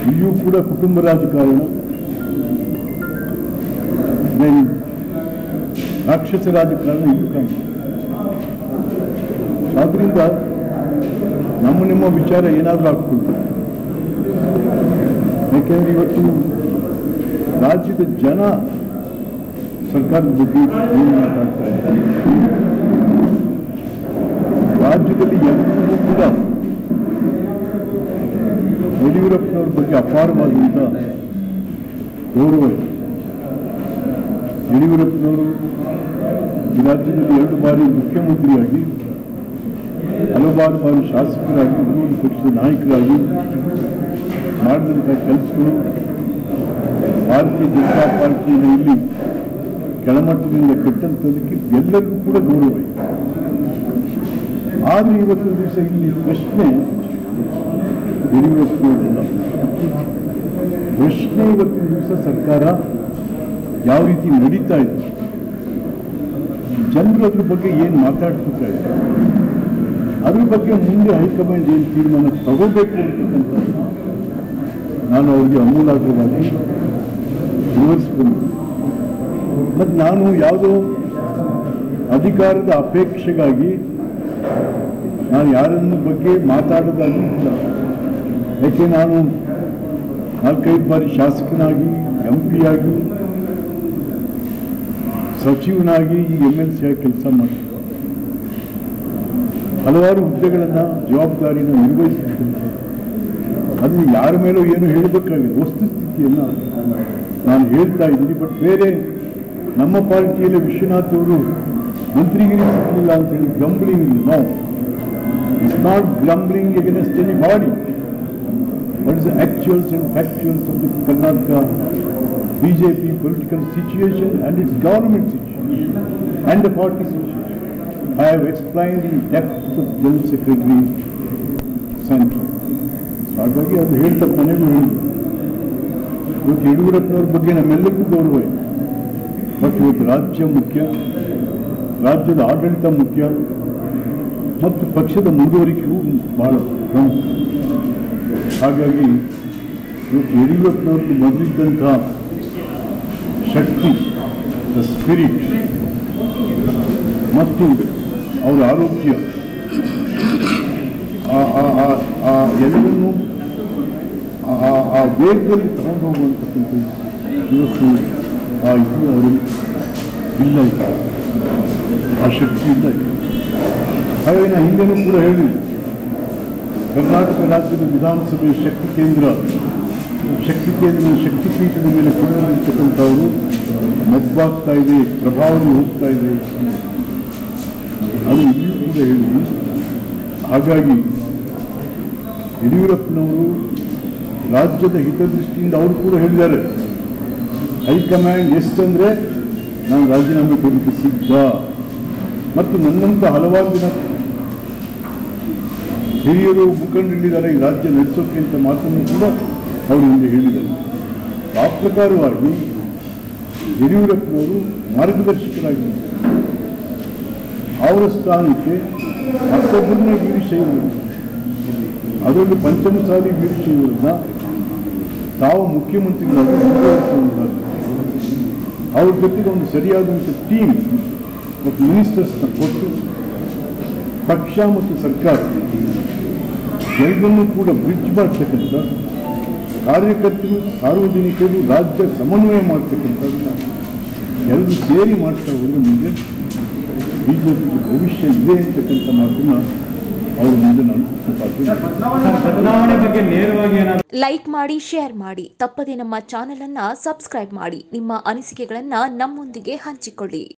ಇಲ್ಲಿಯೂ ಕೂಡ ಕುಟುಂಬ ರಾಜಕಾರಣ then ರಾಕ್ಷಸ ರಾಜಕಾರಣ ಇಲ್ಲೂ ಕಾಣ್ತದೆ ಆದ್ರಿಂದ ನಮ್ಮ ನಿಮ್ಮ ವಿಚಾರ ಏನಾದರೂ ಆಗ್ತದೆ ಯಾಕೆಂದ್ರೆ ಇವತ್ತು ರಾಜ್ಯದ ಜನ ಸರ್ಕಾರದ ಬಗ್ಗೆ ಏನು ಮಾತಾಡ್ತಾ ಇದ್ದಾರೆ ರಾಜ್ಯದಲ್ಲಿ ಎಲ್ಲರಿಗೂ ಕೂಡ ಯಡಿಯೂರಪ್ಪನವ್ರ ಬಗ್ಗೆ ಅಪಾರವಾದಂಥ ಗೌರವ ಇದೆ ಯಡಿಯೂರಪ್ಪನವರು ಈ ರಾಜ್ಯದಲ್ಲಿ ಎರಡು ಬಾರಿ ಮುಖ್ಯಮಂತ್ರಿಯಾಗಿ ಹಲವಾರು ಬಾರಿ ಶಾಸಕರಾಗಿ ವಿರೋಧ ಪಕ್ಷದ ನಾಯಕರಾಗಿ ಮಾಡಿದಂಥ ಕೆಲಸಗಳು ಭಾರತೀಯ ಜನತಾ ಪಾರ್ಟಿಯನ್ನು ಇಲ್ಲಿ ಕೆಳಮಟ್ಟದಿಂದ ಕಟ್ಟಂತದಕ್ಕೆ ಎಲ್ಲರಿಗೂ ಕೂಡ ಗೌರವ ಇದೆ ಆದರೆ ಇವತ್ತಿನ ದಿವಸ ಇಲ್ಲಿ ಪ್ರಶ್ನೆ ಯಡಿಯೂರಪ್ಪನವರಲ್ಲ ಪ್ರಶ್ನೆ ಇವತ್ತಿನ ದಿವಸ ಸರ್ಕಾರ ಯಾವ ರೀತಿ ನಡೀತಾ ಇದೆ ಜನರು ಅದ್ರ ಬಗ್ಗೆ ಏನು ಮಾತಾಡ್ತಾ ಇದ್ದಾರೆ ಅದ್ರ ಬಗ್ಗೆ ಮುಂದೆ ಹೈಕಮಾಂಡ್ ಏನು ತೀರ್ಮಾನ ತಗೋಬೇಕು ಅಂತಕ್ಕಂಥ ನಾನು ಅವರಿಗೆ ಅಮೂಲಾಗ್ರವಾಗಿ ವಿವರಿಸ್ಕೊಂಡು ಮತ್ತು ನಾನು ಯಾವುದೋ ಅಧಿಕಾರದ ಅಪೇಕ್ಷೆಗಾಗಿ ನಾನು ಯಾರನ್ನ ಬಗ್ಗೆ ಮಾತಾಡೋದಾಗಿ ಇಲ್ಲ ಯಾಕೆ ನಾನು ನಾಲ್ಕೈದು ಬಾರಿ ಶಾಸಕನಾಗಿ ಎಂ ಪಿಯಾಗಿ ಸಚಿವನಾಗಿ ಈ ಎಮ್ ಎಲ್ ಸಿ ಆಗಿ ಕೆಲಸ ಮಾಡ್ತೀನಿ ಹಲವಾರು ಹುದ್ದೆಗಳನ್ನು ಜವಾಬ್ದಾರಿನ ನಿರ್ವಹಿಸಿದ್ದೇನೆ ಅದು ಯಾರ ಮೇಲೂ ಏನು ಹೇಳಬೇಕಾಗಿದೆ ವಸ್ತುಸ್ಥಿತಿಯನ್ನು ನಾನು ಹೇಳ್ತಾ ಇದ್ದೀನಿ ಬಟ್ ಬೇರೆ ನಮ್ಮ ಪಾರ್ಟಿಯಲ್ಲಿ ವಿಶ್ವನಾಥ್ ಅವರು ಮಂತ್ರಿಗಿರಿ ಸಿಗಲಿಲ್ಲ ಅಂತ ಹೇಳಿ grumbling no it's not grumbling against anybody what is the actuals and factuals of the Karnataka BJP political situation and its government situation and the party situation. I have explained in depth to the General Secretary Central. So ಹಾಗಾಗಿ ಅದು ಹೇಳ್ತಾ ಕೊನೆಗೂ ಹೇಳಿದ್ರು ಇವತ್ತು ಯಡಿಯೂರಪ್ಪನವ್ರ ಬಗ್ಗೆ ನಮ್ಮೆಲ್ಲರಿಗೂ ಗೌರವ ಇದೆ ಬಟ್ ಇವತ್ತು ರಾಜ್ಯ ಮುಖ್ಯ ರಾಜ್ಯದ ಆಡಳಿತ ಮುಖ್ಯ ಮತ್ತು ಪಕ್ಷದ ಮುಂದುವರಿಕೆಯೂ ಬಹಳ ಪ್ರಮುಖ ಹಾಗಾಗಿ ಇವತ್ತು ಯಡಿಯೂರಪ್ಪನವ್ರಿಗೆ ಮೊದಲಿದ್ದಂಥ ಶಕ್ತಿ ದ ಸ್ಪಿರಿಟ್ ಮತ್ತು ಅವರ ಆರೋಗ್ಯ ಆ- ಆ- ಆ- ಆ ಎಲ್ಲವನ್ನೂ ಆ- ಆ- ಆ ವೇಗದಲ್ಲಿ ತಗೊಂಡು ಹೋಗುವಂತಕ್ಕಂಥ ಇವತ್ತು ಆ ಇದು ಅವರು ಇಲ್ಲ ಈಗ ಆ ಶಕ್ತಿ ಇಲ್ಲ ಈಗ ಹಾಗಾಗಿ ನಾನು ಹಿಂದೆನೂ ಕೂಡ ಹೇಳಿದ್ದೆ ಕರ್ನಾಟಕ ರಾಜ್ಯದ ವಿಧಾನಸಭೆ ಶಕ್ತಿ ಕೇಂದ್ರ ಶಕ್ತಿ ಕೇಂದ್ರ ಶಕ್ತಿಪೀಠದ ಮೇಲೆ ಕುಳಿತಕ್ಕಂಥವರು ಮಬ್ಬಾಗ್ತಾ ಇದೆ ಪ್ರಭಾವನೆ ಹೋಗ್ತಾ ಇದೆ ಅದು ಇಲ್ಲಿಯೂ ಕೂಡ ಹೇಳಿದ್ವಿ ಹಾಗಾಗಿ ಯಡಿಯೂರಪ್ಪನವರು ರಾಜ್ಯದ ಹಿತದೃಷ್ಟಿಯಿಂದ ಅವರು ಕೂಡ ಹೇಳಿದ್ದಾರೆ ಹೈಕಮಾಂಡ್ ಎಷ್ಟಂದ್ರೆ ನಾನು ರಾಜೀನಾಮೆ ಕೊಡಲಿಕ್ಕೆ ಸಿದ್ಧ ಮತ್ತು ನನ್ನಂತ ಹಲವಾರು ಜನ ಹಿರಿಯರು ಮುಖಂಡರಿದ್ದಾರೆ ಈ ರಾಜ್ಯ ನಡೆಸೋಕೆ ಅಂತ ಮಾತನ್ನು ಕೂಡ ಅವರು ಹಿಂದೆ ಹೇಳಿದರು ಆ ಪ್ರಕಾರವಾಗಿ ಯಡಿಯೂರಪ್ಪನವರು ಮಾರ್ಗದರ್ಶಕರಾಗಿದ್ದಾರೆ ಅವರ ಸ್ಥಾನಕ್ಕೆ ಮತ್ತೊಬ್ಬರನ್ನ ವೀರಶೈವರು ಅದರಲ್ಲಿ ಪಂಚಮಸಾಲಿ ವೀರಶೈವರನ್ನ ತಾವು ಮುಖ್ಯಮಂತ್ರಿಗಳಾಗಿ ಮುಂದುವರಿಸಿದ್ದಾರೆ ಅವ್ರ ಜೊತೆಗೆ ಒಂದು ಸರಿಯಾದಂಥ ಟೀಮ್ ಮತ್ತು ಮಿನಿಸ್ಟರ್ಸ್ನ ಕೊಟ್ಟು ಪಕ್ಷ ಮತ್ತು ಸರ್ಕಾರ ಎಲ್ಲರನ್ನೂ ಕೂಡ ಬ್ರಿಡ್ಜ್ ಮಾಡ್ತಕ್ಕಂಥ ಕಾರ್ಯಕರ್ತರು ಸಾರ್ವಜನಿಕರು ರಾಜ್ಯ ಸಮನ್ವಯ ಮಾಡ್ತಕ್ಕಂಥದ್ದನ್ನ ಎಲ್ಲರೂ ಸೇರಿ ಮಾಡ್ತಾ ಹೋದ್ರೆ ಮುಂದೆ ಬಿಜೆಪಿಗೆ ಭವಿಷ್ಯ ಇದೆ ಅಂತಕ್ಕಂಥ ಮಾತನ್ನ ಅವ್ರ ಮುಂದೆ ನಾನು ಪ್ರತಿಪಾದನೆ ಮಾಡ್ತೀನಿ. ಬದಲಾವಣೆ ಬಗ್ಗೆ ನೇರವಾಗಿ ಏನಾದ್ರು ಲೈಕ್ ಮಾಡಿ ಶೇರ್ ಮಾಡಿ ತಪ್ಪದೆ ನಮ್ಮ ಚಾನೆಲ್ ಅನ್ನ ಸಬ್ಸ್ಕ್ರೈಬ್ ಮಾಡಿ ನಿಮ್ಮ ಅನಿಸಿಕೆಗಳನ್ನ ನಮ್ಮೊಂದಿಗೆ ಹಂಚಿಕೊಳ್ಳಿ